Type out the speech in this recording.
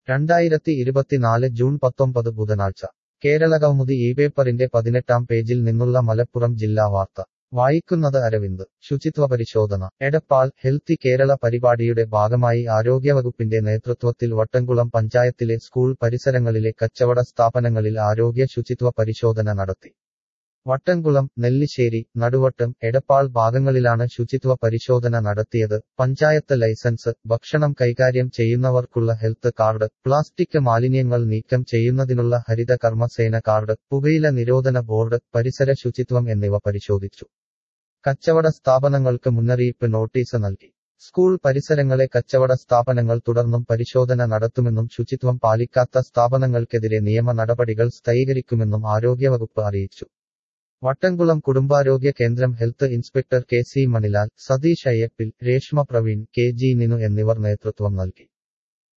രണ്ടായിരത്തി ഇരുപത്തിനാല് ജൂൺ പത്തൊമ്പത് ബുധനാഴ്ച കേരളകൗമുദി ഈ പേപ്പറിന്റെ പതിനെട്ടാം പേജിൽ നിന്നുള്ള മലപ്പുറം ജില്ലാ വാർത്ത വായിക്കുന്നത് അരവിന്ദ് ശുചിത്വ പരിശോധന എടപ്പാൾ ഹെൽത്തി കേരള പരിപാടിയുടെ ഭാഗമായി ആരോഗ്യവകുപ്പിന്റെ നേതൃത്വത്തിൽ വട്ടംകുളം പഞ്ചായത്തിലെ സ്കൂൾ പരിസരങ്ങളിലെ കച്ചവട സ്ഥാപനങ്ങളിൽ ആരോഗ്യ ശുചിത്വ പരിശോധന നടത്തി വട്ടംകുളം നെല്ലിശ്ശേരി നടുവട്ടം എടപ്പാൾ ഭാഗങ്ങളിലാണ് ശുചിത്വ പരിശോധന നടത്തിയത് പഞ്ചായത്ത് ലൈസൻസ് ഭക്ഷണം കൈകാര്യം ചെയ്യുന്നവർക്കുള്ള ഹെൽത്ത് കാർഡ് പ്ലാസ്റ്റിക് മാലിന്യങ്ങൾ നീക്കം ചെയ്യുന്നതിനുള്ള ഹരിത കർമ്മസേന കാർഡ് പുകയില നിരോധന ബോർഡ് പരിസര ശുചിത്വം എന്നിവ പരിശോധിച്ചു കച്ചവട സ്ഥാപനങ്ങൾക്ക് മുന്നറിയിപ്പ് നോട്ടീസ് നൽകി സ്കൂൾ പരിസരങ്ങളെ കച്ചവട സ്ഥാപനങ്ങൾ തുടർന്നും പരിശോധന നടത്തുമെന്നും ശുചിത്വം പാലിക്കാത്ത സ്ഥാപനങ്ങൾക്കെതിരെ നിയമ നടപടികൾ സ്ഥൈകരിക്കുമെന്നും ആരോഗ്യവകുപ്പ് അറിയിച്ചു വട്ടംകുളം കുടുംബാരോഗ്യ കേന്ദ്രം health inspector K C Manilal Satheesh Ayyappil Reshma Praveen K G Ninu എന്നിവർ നേതൃത്വം നൽകി